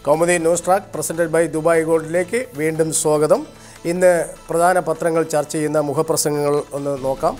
Kaumudi news track presented by Dubai ഗോൾഡിലേക്ക് വീണ്ടും സ്വാഗതം ഇന്ന് പ്രധാന പത്രങ്ങൾ ചർച്ച ചെയ്യുന്ന മുഖപ്രസംഗങ്ങൾ ഒന്ന് നോക്കാം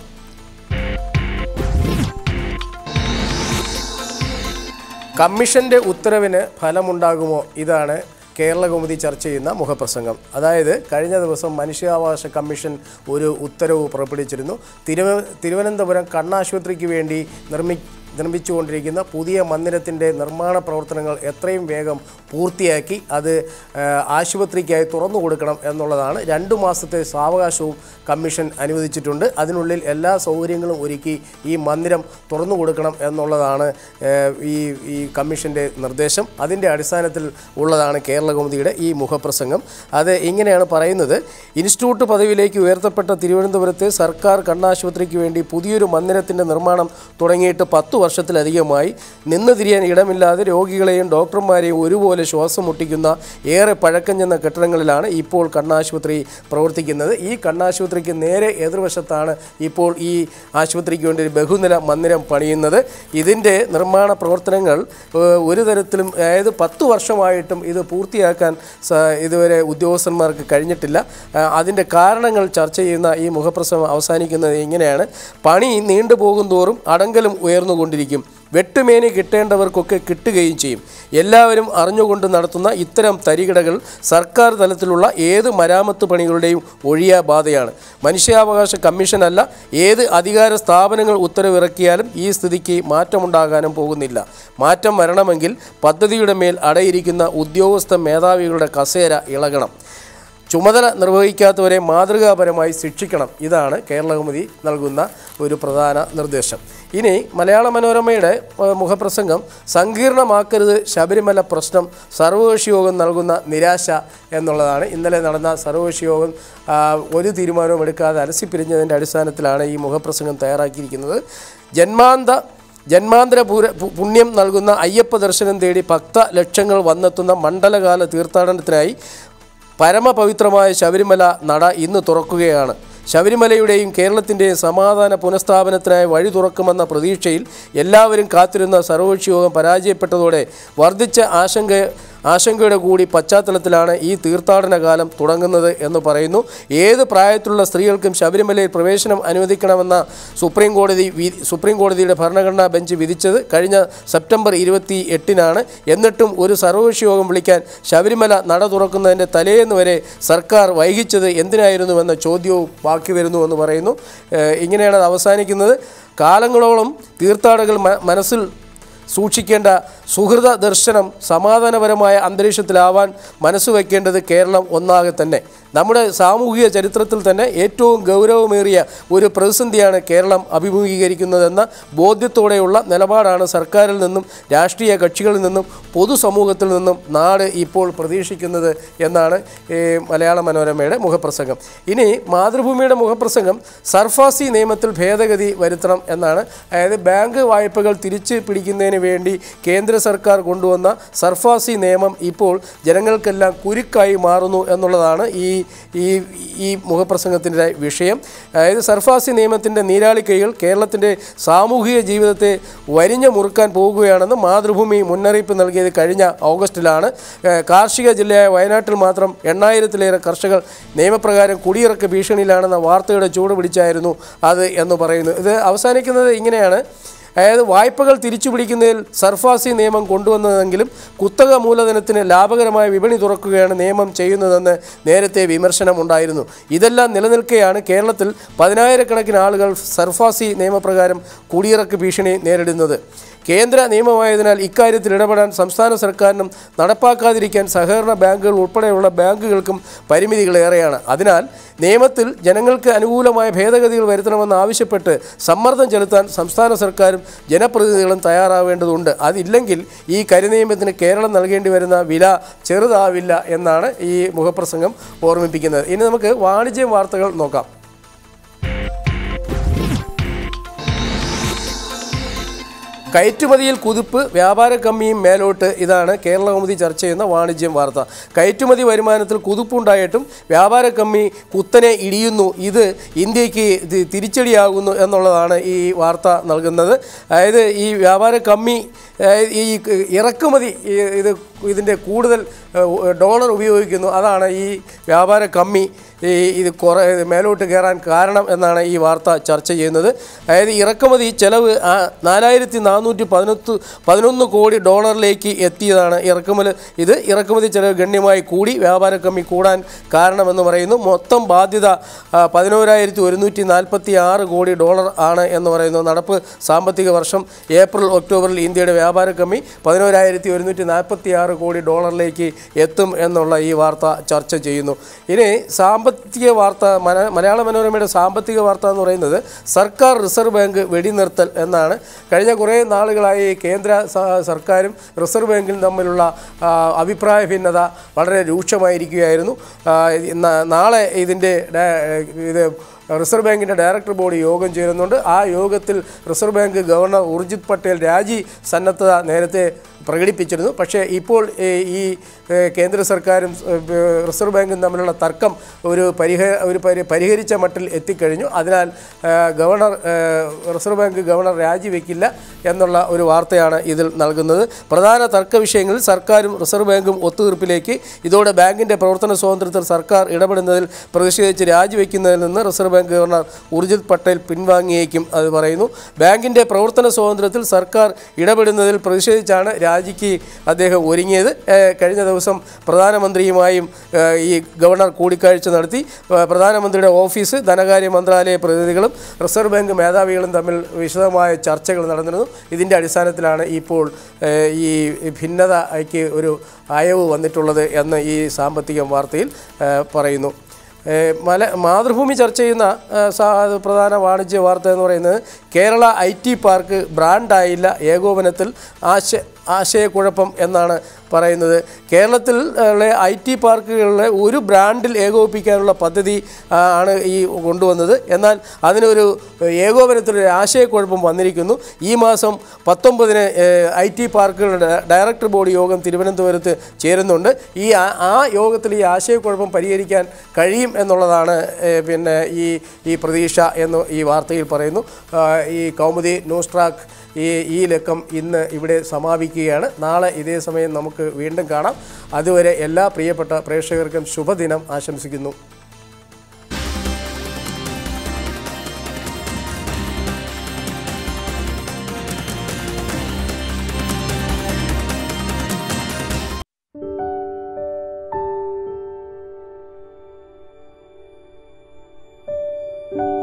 കമ്മീഷന്റെ ഉത്തരവിന് ഫലമുണ്ടാകുമോ ഇതാണ് കേരള കൗമുദി ചർച്ച ചെയ്യുന്ന മുഖപ്രസംഗം അതായത് കഴിഞ്ഞ ദിവസം മനുഷ്യാവകാശ കമ്മീഷൻ ഒരു ഉത്തരവ് പുറപ്പെടുവിച്ചിരുന്നു തിരുവ തിരുവനന്തപുരം കണ്ണാശുപത്രിക്ക് വേണ്ടി നിർമ്മി നിർമ്മിച്ചുകൊണ്ടിരിക്കുന്ന പുതിയ മന്ദിരത്തിൻ്റെ നിർമ്മാണ പ്രവർത്തനങ്ങൾ എത്രയും വേഗം പൂർത്തിയാക്കി അത് ആ, ആശുപത്രിക്കായി തുറന്നു കൊടുക്കണം എന്നുള്ളതാണ് രണ്ടു മാസത്തെ സാവകാശവും കമ്മീഷൻ അനുവദിച്ചിട്ടുണ്ട് അതിനുള്ളിൽ എല്ലാ സൗകര്യങ്ങളും ഒരുക്കി ഈ മന്ദിരം തുറന്നു കൊടുക്കണം എന്നുള്ളതാണ് ആ, ഈ ഈ കമ്മീഷൻ്റെ നിർദ്ദേശം അതിൻ്റെ അടിസ്ഥാനത്തിൽ ഉള്ളതാണ് കേരള കൗമുദിയുടെ ഈ മുഖപ്രസംഗം അത് ഇങ്ങനെയാണ് പറയുന്നത് ഇൻസ്റ്റിറ്റ്യൂട്ട് പദവിയിലേക്ക് ഉയർത്തപ്പെട്ട തിരുവനന്തപുരത്തെ സർക്കാർ കണ്ണാശുപത്രിക്ക് വേണ്ടി പുതിയൊരു മന്ദിരത്തിൻ്റെ നിർമ്മാണം തുടങ്ങിയിട്ട് പത്തു വർഷത്തിലധികമായി നിന്ന് തിരിയാൻ ഇടമില്ലാതെ രോഗികളെയും ഡോക്ടർമാരെയും ഒരുപോലെ ശ്വാസം മുട്ടിക്കുന്ന ഏറെ പഴക്കം ചെന്ന കെട്ടിടങ്ങളിലാണ് ഇപ്പോൾ കണ്ണാശുപത്രി പ്രവർത്തിക്കുന്നത് ഈ കണ്ണാശുപത്രിക്ക് നേരെ എതിർവശത്താണ് ഇപ്പോൾ ഈ ആശുപത്രിക്ക് വേണ്ടി ഒരു ബഹുനില മന്ദിരം പണിയുന്നത് ഇതിൻ്റെ നിർമ്മാണ പ്രവർത്തനങ്ങൾ ഏഹ്, ഒരു തരത്തിലും അതായത് പത്ത് വർഷമായിട്ടും ഇത് പൂർത്തിയാക്കാൻ സ- ഇതുവരെ ഉദ്യോഗസ്ഥന്മാർക്ക് കഴിഞ്ഞിട്ടില്ല ആ, അതിൻ്റെ കാരണങ്ങൾ ചർച്ച ചെയ്യുന്ന ഈ മുഖപ്രസവം അവസാനിക്കുന്നത് ഇങ്ങനെയാണ് പണി നീണ്ടുപോകും തോറും അടങ്കലും ഉയർന്നുകൊണ്ടിരിക്കും വെട്ടുമേനി കിട്ടേണ്ടവർക്കൊക്കെ കിട്ടുകയും ചെയ്യും എല്ലാവരും അറിഞ്ഞുകൊണ്ട് നടത്തുന്ന ഇത്തരം തരികിടകൾ സർക്കാർ തലത്തിലുള്ള ഏത് മരാമത്ത് പണികളുടെയും ഒഴിയാ ബാധയാണ് മനുഷ്യാവകാശ കമ്മീഷനല്ല ഏത് അധികാര സ്ഥാപനങ്ങൾ ഉത്തരവിറക്കിയാലും ഈ സ്ഥിതിക്ക് മാറ്റമുണ്ടാകാനും പോകുന്നില്ല മാറ്റം വരണമെങ്കിൽ പദ്ധതിയുടെ മേൽ അടയിരിക്കുന്ന ഉദ്യോഗസ്ഥ മേധാവികളുടെ കസേര ഇളകണം ചുമതല നിർവഹിക്കാത്തവരെ മാതൃകാപരമായി ശിക്ഷിക്കണം ഇതാണ് കേരളകൗമുദി നൽകുന്ന ഒരു പ്രധാന നിർദ്ദേശം ഇനി മലയാള മനോരമയുടെ ഏഹ്, മുഖപ്രസംഗം സങ്കീർണമാക്കരുത് ശബരിമല പ്രശ്നം സർവകക്ഷി യോഗം നൽകുന്ന നിരാശ എന്നുള്ളതാണ് ഇന്നലെ നടന്ന സർവകക്ഷി യോഗം ആ, ഒരു തീരുമാനവും എടുക്കാതെ അലസിപ്പിരിഞ്ഞതിൻ്റെ അടിസ്ഥാനത്തിലാണ് ഈ മുഖപ്രസംഗം തയ്യാറാക്കിയിരിക്കുന്നത് ജന്മാന്ത ജന്മാന്തര പൂര പു- പുണ്യം നൽകുന്ന അയ്യപ്പ ദർശനം തേടി ഭക്ത ലക്ഷങ്ങൾ വന്നെത്തുന്ന മണ്ഡലകാല തീർത്ഥാടനത്തിനായി പരമപവിത്രമായ ശബരിമല നട ഇന്ന് തുറക്കുകയാണ് ശബരിമലയുടെയും കേരളത്തിൻ്റെയും സമാധാന പുനഃസ്ഥാപനത്തിനായി വഴി തുറക്കുമെന്ന പ്രതീക്ഷയിൽ എല്ലാവരും കാത്തിരുന്ന സർവകക്ഷി യോഗം പരാജയപ്പെട്ടതോടെ വർദ്ധിച്ച ആശങ്ക ആശങ്കയുടെ കൂടി പശ്ചാത്തലത്തിലാണ് ഈ തീർത്ഥാടന കാലം തുടങ്ങുന്നത് എന്ന് പറയുന്നു ഏത് പ്രായത്തിലുള്ള സ്ത്രീകൾക്കും ശബരിമലയിൽ പ്രവേശനം അനുവദിക്കണമെന്ന സുപ്രീം കോടതി വി സുപ്രീം കോടതിയുടെ ഭരണഘടനാ ബെഞ്ച് വിധിച്ചത് കഴിഞ്ഞ സെപ്റ്റംബർ ഇരുപത്തി എട്ടിനാണ് എന്നിട്ടും ഒരു സർവകക്ഷി യോഗം വിളിക്കാൻ ശബരിമല നട തുറക്കുന്നതിൻ്റെ തലേന്ന് വരെ സർക്കാർ വൈകിച്ചത് എന്തിനായിരുന്നുവെന്ന ചോദ്യവും ബാക്കി വരുന്നുവെന്ന് പറയുന്നു ഏഹ് ഇങ്ങനെയാണ് അത് അവസാനിക്കുന്നത് കാലങ്ങളോളം തീർത്ഥാടകർ മ- മനസ്സിൽ സൂക്ഷിക്കേണ്ട സുഹൃത ദർശനം സമാധാനപരമായ അന്തരീക്ഷത്തിലാവാൻ മനസ്സ് വയ്ക്കേണ്ടത് കേരളം ഒന്നാകെ തന്നെ നമ്മുടെ സാമൂഹിക ചരിത്രത്തിൽ തന്നെ ഏറ്റവും ഗൗരവമേറിയ ഒരു പ്രതിസന്ധിയാണ് കേരളം അഭിമുഖീകരിക്കുന്നതെന്ന ബോധ്യത്തോടെയുള്ള നിലപാടാണ് സർക്കാരിൽ നിന്നും രാഷ്ട്രീയ കക്ഷികളിൽ നിന്നും പൊതുസമൂഹത്തിൽ നിന്നും നാട് ഇപ്പോൾ പ്രതീക്ഷിക്കുന്നത് എന്നാണ് ഈ മലയാള മനോരമയുടെ മുഖപ്രസംഗം ഇനി മാതൃഭൂമിയുടെ മുഖപ്രസംഗം സർഫാസി നിയമത്തിൽ ഭേദഗതി വരുത്തണം എന്നാണ് അതായത് ബാങ്ക് വായ്പകൾ തിരിച്ച് പിടിക്കുന്നതിന് വേണ്ടി കേന്ദ്ര സർക്കാർ കൊണ്ടുവന്ന സർഫാസി നിയമം ഇപ്പോൾ ജനങ്ങൾക്കെല്ലാം കുരുക്കായി മാറുന്നു എന്നുള്ളതാണ് ഈ ഈ ഈ മുഖപ്രസംഗത്തിൻ്റെ വിഷയം അതായത് സർഫാസി നിയമത്തിൻ്റെ നീരാളിക്കൈകൾ കേരളത്തിൻ്റെ സാമൂഹിക ജീവിതത്തെ വരിഞ്ഞു മുറുക്കാൻ പോകുകയാണെന്ന് മാതൃഭൂമി മുന്നറിയിപ്പ് നൽകിയത് കഴിഞ്ഞ ഓഗസ്റ്റിലാണ് ഏഹ് കാർഷിക ജില്ലയായ വയനാട്ടിൽ മാത്രം എണ്ണായിരത്തിലേറെ കർഷകർ നിയമപ്രകാരം കുടിയിറക്ക ഭീഷണിയിലാണെന്ന വാർത്തയുടെ ചൂട് പിടിച്ചായിരുന്നു അത് എന്ന് പറയുന്നു ഇത് അവസാനിക്കുന്നത് ഇങ്ങനെയാണ് അതായത് വായ്പകൾ തിരിച്ചു പിടിക്കുന്നതിൽ സർഫാസി നിയമം കൊണ്ടുവന്നതെങ്കിലും കുത്തക മൂലധനത്തിന് ലാഭകരമായ വിപണി തുറക്കുകയാണ് നിയമം ചെയ്യുന്നതെന്ന് നേരത്തെ വിമർശനമുണ്ടായിരുന്നു ഇതെല്ലാം നിലനിൽക്കെയാണ് കേരളത്തിൽ പതിനായിരക്കണക്കിന് ആളുകൾ സർഫാസി നിയമപ്രകാരം കുടിയിറക്ക് ഭീഷണി നേരിടുന്നത് കേന്ദ്ര നിയമമായതിനാൽ ഇക്കാര്യത്തിൽ ഇടപെടാൻ സംസ്ഥാന സർക്കാരിനും നടപ്പാക്കാതിരിക്കാൻ സഹകരണ ബാങ്കുകൾ ഉൾപ്പെടെയുള്ള ബാങ്കുകൾക്കും പരിമിതികളേറെയാണ് അതിനാൽ നിയമത്തിൽ ജനങ്ങൾക്ക് അനുകൂലമായ ഭേദഗതികൾ വരുത്തണമെന്ന് ആവശ്യപ്പെട്ട് സമ്മർദ്ദം ചെലുത്താൻ സംസ്ഥാന സർക്കാരും ജനപ്രതിനിധികളും തയ്യാറാവേണ്ടതുണ്ട് അതില്ലെങ്കിൽ ഈ കരിനിയമത്തിന് കേരളം നൽകേണ്ടി വരുന്ന വില ചെറുതാവില്ല എന്നാണ് ഈ മുഖപ്രസംഗം ഓർമ്മിപ്പിക്കുന്നത് ഇനി നമുക്ക് വാണിജ്യ വാർത്തകൾ നോക്കാം കയറ്റുമതിയിൽ കുതിപ്പ് വ്യാപാര കമ്മിയും മേലോട്ട് ഇതാണ് കേരള കൗമുദി ചർച്ച ചെയ്യുന്ന വാണിജ്യം വാർത്ത കയറ്റുമതി വരുമാനത്തിൽ കുതിപ്പുണ്ടായിട്ടും വ്യാപാര കമ്മി കുത്തനെ ഇടിയുന്നു ഇത് ഇന്ത്യക്ക് ഇത് തിരിച്ചടിയാകുന്നു എന്നുള്ളതാണ് ഈ വാർത്ത നൽകുന്നത് അതായത് ഈ വ്യാപാര കമ്മി അതായത് ഈ ഇറക്കുമതി ഈ- ഇത് ഇതിൻ്റെ കൂടുതൽ ഏഹ്, ഡോളർ ഉപയോഗിക്കുന്നു അതാണ് ഈ വ്യാപാര കമ്മി ഈ ഇത് കുറേ മേലോട്ട് കയറാൻ കാരണം എന്നാണ് ഈ വാർത്ത ചർച്ച ചെയ്യുന്നത് അതായത് ഇറക്കുമതി ചെലവ് ആ നാലായിരത്തി നാനൂറ്റി പതിനൊത്ത് പതിനൊന്ന് കോടി ഡോളറിലേക്ക് എത്തിയതാണ് ഇറക്കുമതി ഇത് ഇറക്കുമതി ചെലവ് ഗണ്യമായി കൂടി വ്യാപാര കമ്മി കൂടാൻ കാരണമെന്ന് പറയുന്നു മൊത്തം ബാധ്യത ആ, പതിനോരായിരത്തി ഒരുന്നൂറ്റി നാൽപ്പത്തി ആറ് കോടി ഡോളർ ആണ് എന്ന് പറയുന്നു നടപ്പ് സാമ്പത്തിക വർഷം ഏപ്രിൽ ഒക്ടോബറിൽ ഇന്ത്യയുടെ വ്യാപാര കമ്മി പതിനോരായിരത്തി ഒരുന്നൂറ്റി നാൽപ്പത്തി ആറ് കോടി ഡോളറിലേക്ക് എത്തും എന്നുള്ള ഈ വാർത്ത ചർച്ച ചെയ്യുന്നു ഇനി സാമ്പത്തിക വാർത്ത മല മലയാള മനോരമയുടെ സാമ്പത്തിക വാർത്ത എന്ന് പറയുന്നത് സർക്കാർ റിസർവ് ബാങ്ക് വെടിനിർത്തൽ എന്നാണ് കഴിഞ്ഞ കുറേ നാളുകളായി കേന്ദ്ര സ- സർക്കാരും റിസർവ് ബാങ്കിലും തമ്മിലുള്ള ആ, അഭിപ്രായ ഭിന്നത വളരെ രൂക്ഷമായിരിക്കുകയായിരുന്നു ആ, ഇന്ന- നാളെ ഇതിൻ്റെ ഡയ- ഇത് റിസർവ് ബാങ്കിൻ്റെ ഡയറക്ടർ ബോർഡ് യോഗം ചേരുന്നുണ്ട് ആ യോഗത്തിൽ reserve bank governor Urjit Patel രാജി സന്നദ്ധത നേരത്തെ പ്രകടിപ്പിച്ചിരുന്നു പക്ഷേ ഇപ്പോൾ ഏ, ഈ ഏ, കേന്ദ്ര സർക്കാരും ഏ, റിസർവ് ബാങ്കും തമ്മിലുള്ള തർക്കം ഒരു പരിഹ ഒരു പരി പരിഹരിച്ച മട്ടിൽ എത്തിക്കഴിഞ്ഞു അതിനാൽ ഏ, ഗവർണർ ഏ, റിസർവ് ബാങ്ക് ഗവർണർ രാജിവെക്കില്ല എന്നുള്ള ഒരു വാർത്തയാണ് ഇതിൽ നൽകുന്നത് പ്രധാന തർക്ക വിഷയങ്ങളിൽ സർക്കാരും റിസർവ് ബാങ്കും ഒത്തുതീർപ്പിലേക്ക് ഇതോടെ ബാങ്കിൻ്റെ പ്രവർത്തന സ്വാതന്ത്ര്യത്തിൽ സർക്കാർ ഇടപെടുന്നതിൽ പ്രതിഷേധിച്ച് രാജിവെക്കുന്നതിൽ നിന്ന് reserve bank governor Urjit Patel പിൻവാങ്ങിയേക്കും അത് പറയുന്നു ബാങ്കിൻ്റെ പ്രവർത്തന സ്വാതന്ത്ര്യത്തിൽ സർക്കാർ ഇടപെടുന്നതിൽ പ്രതിഷേധിച്ചാണ് രാജിക്ക് അദ്ദേഹം ഒരുങ്ങിയത് ഏഹ് കഴിഞ്ഞ ദിവസം പ്രധാനമന്ത്രിയുമായും ഏഹ് ഈ ഗവർണർ കൂടിക്കാഴ്ച നടത്തി ഏഹ് പ്രധാനമന്ത്രിയുടെ ഓഫീസ് ധനകാര്യ മന്ത്രാലയ പ്രതിനിധികളും റിസർവ് ബാങ്ക് മേധാവികളും തമ്മിൽ വിശദമായ ചർച്ചകൾ നടന്നിരുന്നു ഇതിൻ്റെ അടിസ്ഥാനത്തിലാണ് ഇപ്പോൾ ഏഹ് ഈ ഭിന്നതയ്ക്ക് ഒരു അയവ് വന്നിട്ടുള്ളത് എന്ന് ഈ സാമ്പത്തിക വാർത്തയിൽ ഏഹ് പറയുന്നു ഏഹ് മല മാതൃഭൂമി ചർച്ച ചെയ്യുന്ന ഏഹ് സാ- പ്രധാന വാണിജ്യ വാർത്ത എന്ന് പറയുന്നത് കേരള ഐ ടി പാർക്ക് ബ്രാൻഡായില്ല ഏകോപനത്തിൽ ആശ ആശയക്കുഴപ്പം എന്നാണ് പറയുന്നത് കേരളത്തിൽ ഉള്ള ഐ ടി പാർക്കുകളിലെ ഒരു ബ്രാൻഡിൽ ഏകോപിപ്പിക്കാനുള്ള പദ്ധതി ആ, ആണ് ഈ കൊണ്ടുവന്നത് എന്നാൽ അതിനൊരു ഏകോപനത്തിലൊരു ആശയക്കുഴപ്പം വന്നിരിക്കുന്നു ഈ മാസം പത്തൊമ്പതിന് ഐ ടി പാർക്കുകളുടെ ഡയറക്ടർ ബോർഡ് യോഗം തിരുവനന്തപുരത്ത് ചേരുന്നുണ്ട് ഈ ആ- ആ യോഗത്തിൽ ഈ ആശയക്കുഴപ്പം പരിഹരിക്കാൻ കഴിയും എന്നുള്ളതാണ് ഏ, പിന്നെ ഈ ഈ പ്രതീക്ഷ എന്ന് ഈ വാർത്തയിൽ പറയുന്നു ആ, ഈ കൗമുദി ന്യൂസ് ട്രാക്ക് ഈ ഈ ലക്കം ഇന്ന് ഇവിടെ സമാപിക്കുകയാണ് നാളെ ഇതേ സമയം നമുക്ക് വീണ്ടും കാണാം അതുവരെ എല്ലാ പ്രിയപ്പെട്ട പ്രേക്ഷകർക്കും ശുഭദിനം ആശംസിക്കുന്നു thank you